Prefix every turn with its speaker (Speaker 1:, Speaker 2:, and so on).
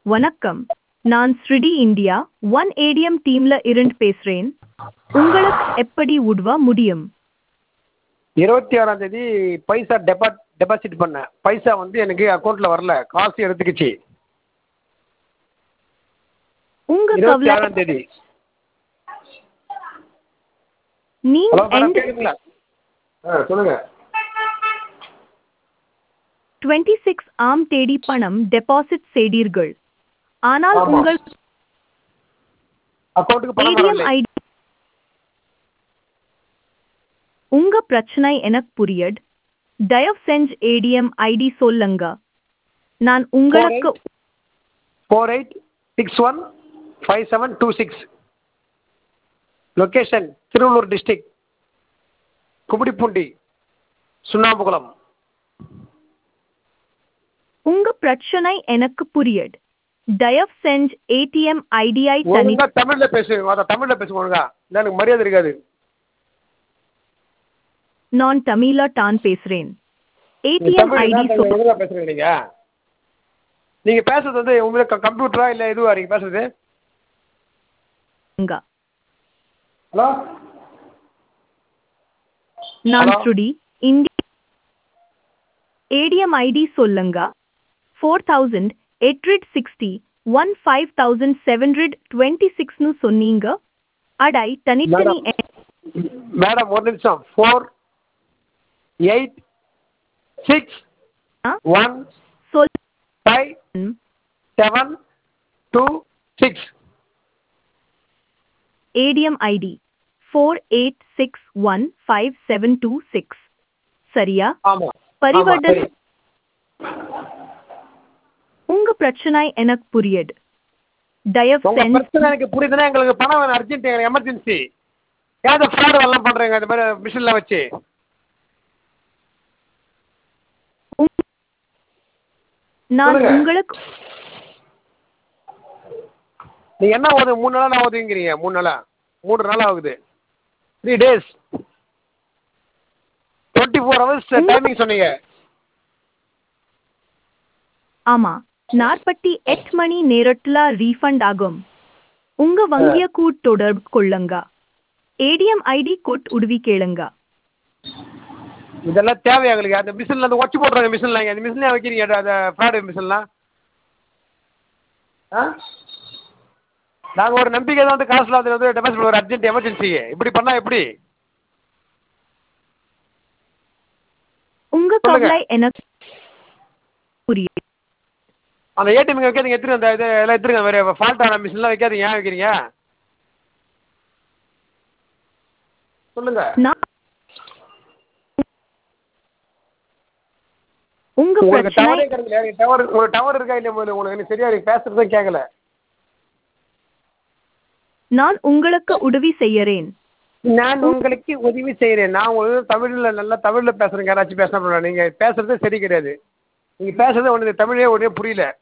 Speaker 1: வணக்கம் நான் ஸ்ருடி இந்தியா ஒன் ஏடிஎம் டீம்ல இருந்து பேசுறேன் உங்களுக்கு எப்படி உதவ முடியும்
Speaker 2: இருபத்தி ஆறாம் தேதி பைசா டெபாட் டெபாசிட் பண்ணேன் பைசா வந்து எனக்கு அக்கௌண்ட்டில் வரல காசு எடுத்துக்கிச்சு
Speaker 1: உங்க
Speaker 2: இருபத்தி
Speaker 1: கவலை
Speaker 2: ஆறாம் தேதி
Speaker 1: நீங்க
Speaker 2: ஹலோ மேடம்
Speaker 1: எந்த
Speaker 2: கேட்குங்களா ஆ சொல்லுங்கள்
Speaker 1: டுவெண்ட்டி சிக்ஸ் ஆம் தேதி பணம் டெபாசிட் செய்தீர்கள் ஆனால்
Speaker 2: ஆமா.
Speaker 1: உங்கள்
Speaker 2: அக்கௌண்ட்டுக்கு பணம்
Speaker 1: ஏடிஎம்
Speaker 2: வரல
Speaker 1: ஐடி உங்க பிரச்சனை எனக்கு புரியட் தயவு செஞ்சு ஏடிஎம் ஐடி சொல்லுங்க நான் உங்களுக்கு
Speaker 2: four eight six one five seven two six location Thiruvallur district Gummidipoondi Sunnambukulam
Speaker 1: உங்க பிரச்சனை எனக்கு புரியட் தயவு செஞ்சு ஏடிஎம் ஐடியை தனி
Speaker 2: ஒழுங்கா தமிழ்ல பேசு அதான் தமிழ்ல பேசு ஒழுங்கா இல்லை எனக்கு மரியாதை இருக்காது
Speaker 1: நான் தமிழ டான் பேசுறேன்
Speaker 2: நீ
Speaker 1: ஏடிஎம்
Speaker 2: தமிழ்
Speaker 1: ஐடி
Speaker 2: என்ன தமிழ் ஒழுங்கா பேசுறீங்க நீங்க நீங்க பேசுறது வந்து உங்களுக்கு கம்ப்யூட்டரா இல்ல இதுவா நீங்க பேசுறது
Speaker 1: சொல்லுங்க
Speaker 2: ஹலோ
Speaker 1: நான்
Speaker 2: Hello?
Speaker 1: ஸ்ருடி இந்திய ஏடிஎம் ஐடி சொல்லுங்க four thousand eight hundred sixty one five thousand seven hundred twenty சிக்ஸ்னு சொன்னீங்க அடை தனித்தனி
Speaker 2: மேடம் மேடம் ஒரு நிமிஷம் ஃபோர் எயிட் சிக்ஸ்
Speaker 1: ஆ?
Speaker 2: ஒன்
Speaker 1: சொல்
Speaker 2: five seven two six
Speaker 1: ATM ID four eight six one five seven two six சரியா
Speaker 2: ஆமா
Speaker 1: பரிவர்த்தனை
Speaker 2: ஆமா, சரி.
Speaker 1: உங்க பிரச்சனை எனக்கு புரியுது தயவு
Speaker 2: உங்க
Speaker 1: செஞ்சு
Speaker 2: பிரச்சனை எனக்கு புரியுதுன்னா எங்களுக்கு பணம் வேணும் அர்ஜென்ட் எங்களுக்கு எமர்ஜென்சி ஏன் ஃப்ராட் எல்லாம் பண்றீங்க இந்த மாதிரி மிஷின்ல வச்சு
Speaker 1: உங்க- நான்
Speaker 2: சொல்லுங்க.
Speaker 1: உங்களுக்கு
Speaker 2: நீங்க என்ன ஓது மூணு நாளா நான் ஓதுங்கிறீங்க மூணு நாளா மூணு நாள் ஆகுது three days twenty four hours timing சொன்னீங்க
Speaker 1: ஆமா நாற்பத்தி எட்டு மணி நேரத்துல ரீஃபண்ட் ஆகும் உங்க வங்கிய கூட் தொடர்பு கொள்ளுங்க ஏடிஎம் ஐடி கோட் உதவி கேளுங்க
Speaker 2: இதெல்லாம் தேவையா எங்களுக்கு அந்த மிஷினில் அந்த உடச்சி போடுறாங்க மிஷின்லாம் அந்த மிஷின்லேயே வைக்கிறீங்க அந்த ஃப்ராடு மிஷின்லாம் ஆ நாங்கள் ஒரு நம்பிக்கை தான் வந்து காசுல அதில் வந்து டெபாசிட் ஒரு அர்ஜென்ட் எமர்ஜென்சி இப்படி பண்ணால் எப்படி
Speaker 1: உங்க
Speaker 2: சொல்லுங்க.
Speaker 1: கவலை எனக்கு புரியுது
Speaker 2: அந்த ஏடிஎம் வைக்காதீங்க எடுத்துருங்க அந்த இது எல்லாம் எடுத்துருங்க வேறு ஃபால்ட்டான மிஷின்லாம் வைக்காதீங்க ஏன் வைக்கிறீங்க சொல்லுங்க
Speaker 1: நான் உங்க
Speaker 2: உங்களுக்கு
Speaker 1: பிரச்சனை
Speaker 2: டவரே கிடைக்கல டவர் உங்களுக்கு டவர் இருக்கா இல்லையா முதல்ல உங்களுக்கு எனக்கு சரியா நீங்க பேசுறதும் கேட்கல
Speaker 1: நான் உங்களுக்கு உதவி செய்யறேன்
Speaker 2: நான் உங்களுக்கு உதவி செய்கிறேன் நான் உங்களுக்கு தமிழில் நல்லா தமிழில் பேசுகிறேங்க யாராச்சும் பேசினா நீங்க பேசுறது சரி கிடையாது நீங்க பேசுறது ஒன்று தமிழே ஒன்றே புரியல